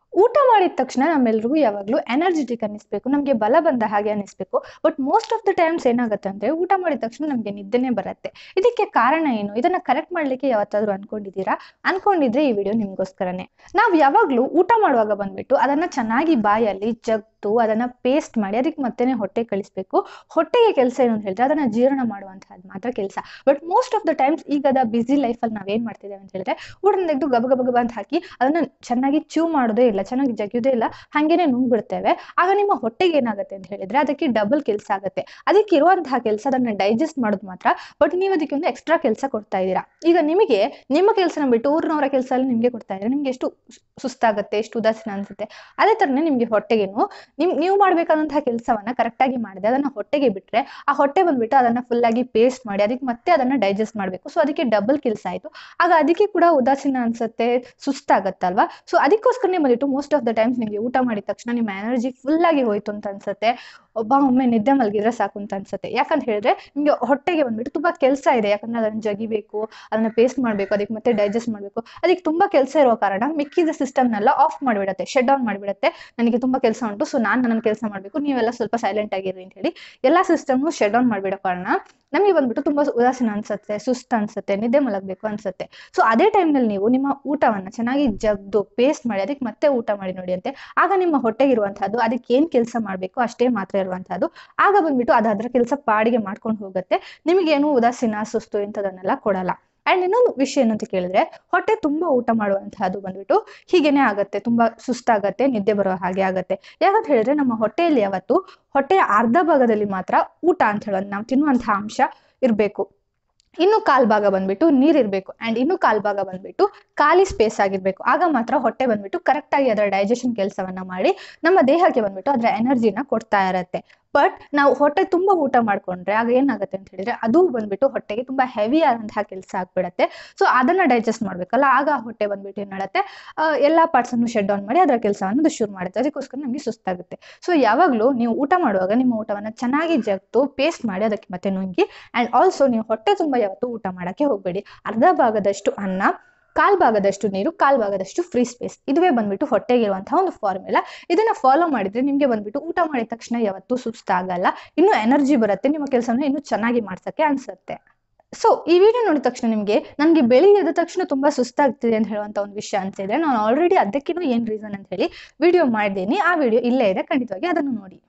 ಊಟ ಮಾಡಿದ ತಕ್ಷಣ ನಮ್ಮೆಲ್ರಿಗೂ ಯಾವಾಗಲೂ ಎನರ್ಜೆಟಿಕ್ ಅನ್ನಿಸ್ಬೇಕು ನಮಗೆ ಬಲ ಬಂದ ಹಾಗೆ ಅನ್ನಿಸ್ಬೇಕು but most of the times ಏನಾಗುತ್ತೆ ಅಂದ್ರೆ ಊಟ ಮಾಡಿದ ತಕ್ಷಣ ನಮಗೆ ನಿದ್ದೆನೇ ಬರುತ್ತೆ ಇದಕ್ಕೆ ಕಾರಣ ಏನು ಇದನ್ನ ಕರೆಕ್ಟ್ ಮಾಡ್ಲಿಕ್ಕೆ ಯಾವತ್ತಾದ್ರೂ ಅನ್ಕೊಂಡಿದ್ದೀರಾ ಅನ್ಕೊಂಡಿದ್ರೆ ಈ ವಿಡಿಯೋ ನಿಮ್ಗೋಸ್ಕರನೇ ನಾವು ಯಾವಾಗಲೂ ಊಟ ಮಾಡುವಾಗ ಬಂದ್ಬಿಟ್ಟು ಅದನ್ನ ಚೆನ್ನಾಗಿ ಬಾಯಲ್ಲಿ ಜಗ್ತು ಅದನ್ನ ಪೇಸ್ಟ್ ಮಾಡಿ ಅದಕ್ಕೆ ಮತ್ತೇನೆ ಹೊಟ್ಟೆ ಕಳಿಸ್ಬೇಕು ಹೊಟ್ಟೆಗೆ ಕೆಲಸ ಏನು ಅಂತ ಹೇಳಿದ್ರೆ ಅದನ್ನ ಜೀರ್ಣ ಮಾಡುವಂತಹದ್ದು ಮಾತ್ರ ಕೆಲಸ but most of the times ಈಗದ ಬಿಸಿ ಲೈಫಲ್ಲಿ ನಾವೇನ್ ಮಾಡ್ತಿದ್ದೇವೆ ಅಂತ ಹೇಳಿದ್ರೆ ಊಟನ ತೆಗೆದು ಗಬ ಗಬ ಗಬ ಅಂತ ಹಾಕಿ ಅದನ್ನ ಚೆನ್ನಾಗಿ ಚೂ ಮಾಡೋದೇ ಇಲ್ಲ ಚೆನ್ನಾಗಿ ಜಗಿಯೋದೇ ಇಲ್ಲ ಹಾಗೇನೆ ನುಂಗ್ಬಿಡ್ತೇವೆ ಆಗ ನಿಮ್ಮ ಹೊಟ್ಟೆಗೆ ಏನಾಗುತ್ತೆ ಅಂತ ಹೇಳಿದ್ರೆ ಅದಕ್ಕೆ ಡಬಲ್ ಕೆಲಸ ಆಗುತ್ತೆ ಅದಕ್ಕೆ ಇರುವಂತಹ ಕೆಲಸ ಅದನ್ನ ಡೈಜೆಸ್ಟ್ ಮಾಡೋದು ಮಾತ್ರ ಬಟ್ ನೀವು ಅದಕ್ಕೆ ಒಂದು ಎಕ್ಸ್ಟ್ರಾ ಕೆಲಸ ಕೊಡ್ತಾ ಇದ್ದೀರಾ ಈಗ ನಿಮಗೆ ನಿಮ್ಮ ಕೆಲಸನ ಬಿಟ್ಟು ಊರಿನವರ ಕೆಲಸ ಎಲ್ಲ ನಿಮಗೆ ಕೊಡ್ತಾ ಇದ್ರೆ ನಿಮ್ಗೆ ಎಷ್ಟು ಸುಸ್ತಾಗುತ್ತೆ ಎಷ್ಟು ಉದಾಸೀನ ಅನ್ಸುತ್ತೆ ಅದೇ ತರನೇ ನಿಮ್ಗೆ ಹೊಟ್ಟೆಗೇನು ನಿಮ್ ನೀವು ಮಾಡ್ಬೇಕಾದಂತಹ ಕೆಲಸವನ್ನ ಕರೆಕ್ಟಾಗಿ ಮಾಡಿದೆ ಅದನ್ನ ಹೊಟ್ಟೆಗೆ ಬಿಟ್ರೆ ಆ ಹೊಟ್ಟೆ ಬಂದ್ಬಿಟ್ಟು ಅದನ್ನ ಫುಲ್ ಆಗಿ ಪೇಸ್ಟ್ ಮಾಡಿ ಅದಕ್ಕೆ ಮತ್ತೆ ಅದನ್ನ ಡೈಜೆಸ್ಟ್ ಮಾಡಬೇಕು ಸೊ ಅದಕ್ಕೆ ಡಬಲ್ ಕೆಲಸ ಆಯ್ತು ಆಗ ಅದಕ್ಕೆ ಕೂಡ ಉದಾಸೀನ ಅನ್ಸುತ್ತೆ ಸುಸ್ತಾಗತ್ತಲ್ವಾ ಸೊ ಅದಕ್ಕೋಸ್ಕರನೇ ಬಂದ್ಬಿಟ್ಟು ಮೋಸ್ಟ್ ಆಫ್ ದ ಟೈಮ್ಸ್ ನಿಮಗೆ ಊಟ ಮಾಡಿದ ತಕ್ಷಣ ನಿಮ್ಮ ಎನರ್ಜಿ ಫುಲ್ ಆಗಿ ಹೋಯ್ತು ಅಂತ ಅನ್ಸುತ್ತೆ ಒಬ್ಬ ಒಮ್ಮೆ ನಿದ್ದೆ ಮಲಗಿದ್ರೆ ಸಾಕು ಅಂತ ಅನ್ಸುತ್ತೆ ಯಾಕಂತ ಹೇಳಿದ್ರೆ ನಿಮಗೆ ಹೊಟ್ಟೆಗೆ ಬಂದ್ಬಿಟ್ಟು ತುಂಬಾ ಕೆಲಸ ಇದೆ ಯಾಕಂದ್ರೆ ಅದನ್ನ ಜಗಿಬೇಕು ಅದನ್ನ ಪೇಸ್ಟ್ ಮಾಡಬೇಕು ಅದಕ್ಕೆ ಮತ್ತೆ ಡೈಜೆಸ್ಟ್ ಮಾಡಬೇಕು ಅದಕ್ಕೆ ತುಂಬಾ ಕೆಲಸ ಇರೋ ಕಾರಣ ಮಿಕ್ಕಿದ ಸಿಸ್ಟಮ್ನೆಲ್ಲ ಆಫ್ ಮಾಡಿಬಿಡುತ್ತೆ ಶಟ್ ಡೌನ್ ಮಾಡಿಬಿಡುತ್ತೆ ನನಗೆ ತುಂಬಾ ಕೆಲಸ ಉಂಟು ಸೊ ನಾನು ನನ್ನ ಕೆಲಸ ಮಾಡಬೇಕು ನೀವೆಲ್ಲ ಸ್ವಲ್ಪ ಸೈಲೆಂಟ್ ಆಗಿರಿ ಅಂತ ಹೇಳಿ ಎಲ್ಲ ಸಿಸ್ಟಮ್ನು ಶಟ್ ಡೌನ್ ಮಾಡಿಬಿಡೋ ಕಾರಣ ನಮಗೆ ಬಂದ್ಬಿಟ್ಟು ತುಂಬಾ ಉದಾಸೀನ ಅನ್ಸುತ್ತೆ ಸುಸ್ತು ಅನ್ಸುತ್ತೆ ನಿದ್ದೆ ಮಲಗಬೇಕು ಅನ್ಸುತ್ತೆ ಸೊ ಅದೇ ಟೈಮ್ನಲ್ಲಿ ನೀವು ನಿಮ್ಮ ಊಟವನ್ನ ಚೆನ್ನಾಗಿ ಜಗ್ದು ಪೇಸ್ಟ್ ಮಾಡಿ ಅದಕ್ಕೆ ಮತ್ತೆ ಊಟ ಮಾಡಿ ನೋಡಿ ಅಂತೆ ಆಗ ನಿಮ್ಮ ಹೊಟ್ಟೆಗಿರುವಂತಹದ್ದು ಅದಕ್ಕೆ ಏನ್ ಕೆಲಸ ಮಾಡಬೇಕು ಅಷ್ಟೇ ಮಾತ್ರ ಇರುವಂತಹದ್ದು ಆಗ ಬಂದ್ಬಿಟ್ಟು ಅದು ಅದರ ಕೆಲಸ ಪಾಡಿಗೆ ಮಾಡ್ಕೊಂಡು ಹೋಗುತ್ತೆ ನಿಮಗೇನು ಉದಾಸೀನ ಸುಸ್ತು ಇಂಥದನ್ನೆಲ್ಲ ಕೊಡಲ್ಲ ಅಂಡ್ ಇನ್ನೊಂದು ವಿಷಯ ಏನಂತ ಕೇಳಿದ್ರೆ ಹೊಟ್ಟೆ ತುಂಬಾ ಊಟ ಮಾಡುವಂತಹದ್ದು ಬಂದ್ಬಿಟ್ಟು ಹೀಗೇನೆ ಆಗತ್ತೆ ತುಂಬಾ ಸುಸ್ತಾಗತ್ತೆ ನಿದ್ದೆ ಬರೋ ಹಾಗೆ ಆಗತ್ತೆ ಯಾಕಂತ ಹೇಳಿದ್ರೆ ನಮ್ಮ ಹೊಟ್ಟೆಯಲ್ಲಿ ಯಾವತ್ತು ಹೊಟ್ಟೆಯ ಅರ್ಧ ಭಾಗದಲ್ಲಿ ಮಾತ್ರ ಊಟ ಅಂತ ಹೇಳೋದು ನಾವು ತಿನ್ನುವಂತಹ ಅಂಶ ಇರಬೇಕು ಇನ್ನು ಕಾಲ್ ಭಾಗ ಬಂದ್ಬಿಟ್ಟು ನೀರಿರ್ಬೇಕು ಅಂಡ್ ಇನ್ನು ಕಾಲ್ ಭಾಗ ಬಂದ್ಬಿಟ್ಟು ಖಾಲಿ ಸ್ಪೇಸ್ ಆಗಿರ್ಬೇಕು ಆಗ ಮಾತ್ರ ಹೊಟ್ಟೆ ಬಂದ್ಬಿಟ್ಟು ಕರೆಕ್ಟ್ ಆಗಿ ಅದರ ಡೈಜೆಷನ್ ಕೆಲಸವನ್ನ ಮಾಡಿ ನಮ್ಮ ದೇಹಕ್ಕೆ ಬಂದ್ಬಿಟ್ಟು ಅದರ ಎನರ್ಜಿನ ಕೊಡ್ತಾ ಇರತ್ತೆ ಬಟ್ ನಾವು ಹೊಟ್ಟೆ ತುಂಬಾ ಊಟ ಮಾಡ್ಕೊಂಡ್ರೆ ಆಗ ಏನಾಗುತ್ತೆ ಅಂತ ಹೇಳಿದ್ರೆ ಅದು ಬಂದ್ಬಿಟ್ಟು ಹೊಟ್ಟೆಗೆ ತುಂಬಾ ಹೆವಿ ಆದಂತಹ ಕೆಲಸ ಆಗ್ಬಿಡತ್ತೆ ಸೊ ಅದನ್ನ ಡೈಜೆಸ್ಟ್ ಮಾಡ್ಬೇಕಲ್ಲ ಆಗ ಆ ಹೊಟ್ಟೆ ಬಂದ್ಬಿಟ್ಟು ಏನ್ ಮಾಡುತ್ತೆ ಆ, ಎಲ್ಲಾ ಪಾರ್ಟ್ಸ್ ಅನ್ನು ಶಟ್ ಡೌನ್ ಮಾಡಿ ಅದರ ಕೆಲಸವನ್ನು ಅದು ಶುರು ಮಾಡುತ್ತೆ ಅದಕ್ಕೋಸ್ಕರ ನಮಗೆ ಸುಸ್ತಾಗುತ್ತೆ ಸೊ ಯಾವಾಗಲೂ ನೀವು ಊಟ ಮಾಡುವಾಗ ನಿಮ್ಮ ಊಟವನ್ನ ಚೆನ್ನಾಗಿ ಜಗ್ತು ಪೇಸ್ಟ್ ಮಾಡಿ ಅದಕ್ಕೆ ಮತ್ತೆ ನುಂಗಿ ಅಂಡ್ ಆಲ್ಸೋ ನೀವು ಹೊಟ್ಟೆ ತುಂಬಾ ಯಾವತ್ತೂ ಊಟ ಮಾಡಕ್ಕೆ ಹೋಗ್ಬೇಡಿ ಅರ್ಧ ಭಾಗದಷ್ಟು ಅನ್ನ ಕಾಲ್ ಭಾಗದಷ್ಟು ನೀರು ಕಾಲ್ ಭಾಗದಷ್ಟು ಫ್ರೀ ಸ್ಪೇಸ್ ಇದುವೇ ಬಂದ್ಬಿಟ್ಟು ಹೊಟ್ಟೆಗಿರುವಂತಹ ಒಂದು ಫಾರ್ಮುಲಾ ಇದನ್ನ ಫಾಲೋ ಮಾಡಿದ್ರೆ ನಿಮ್ಗೆ ಬಂದ್ಬಿಟ್ಟು ಊಟ ಮಾಡಿದ ತಕ್ಷಣ ಯಾವತ್ತೂ ಸುಸ್ತಾಗಲ್ಲ ಇನ್ನು ಎನರ್ಜಿ ಬರುತ್ತೆ ನಿಮ್ಮ ಕೆಲಸನ ಇನ್ನೂ ಚೆನ್ನಾಗಿ ಮಾಡ್ಸಕ್ಕೆ ಅನ್ಸುತ್ತೆ ಸೊ ಈ ವಿಡಿಯೋ ನೋಡಿದ ತಕ್ಷಣ ನಿಮಗೆ ನನಗೆ ಬೆಳಿಗ್ಗೆ ಎದ್ದ ತಕ್ಷಣ ತುಂಬಾ ಸುಸ್ತಾಗ್ತಿದೆ ಅಂತ ಹೇಳುವಂತ ಒಂದು ವಿಷಯ ಅನ್ಸಿದ್ರೆ ನಾನು ಆಲ್ರೆಡಿ ಅದಕ್ಕಿನ್ನೂ ಏನ್ ರೀಸನ್ ಅಂತ ಹೇಳಿ ವಿಡಿಯೋ ಮಾಡಿದ್ದೀನಿ ಆ ವಿಡಿಯೋ ಇಲ್ಲೇ ಇದೆ ಖಂಡಿತವಾಗಿ ಅದನ್ನು ನೋಡಿ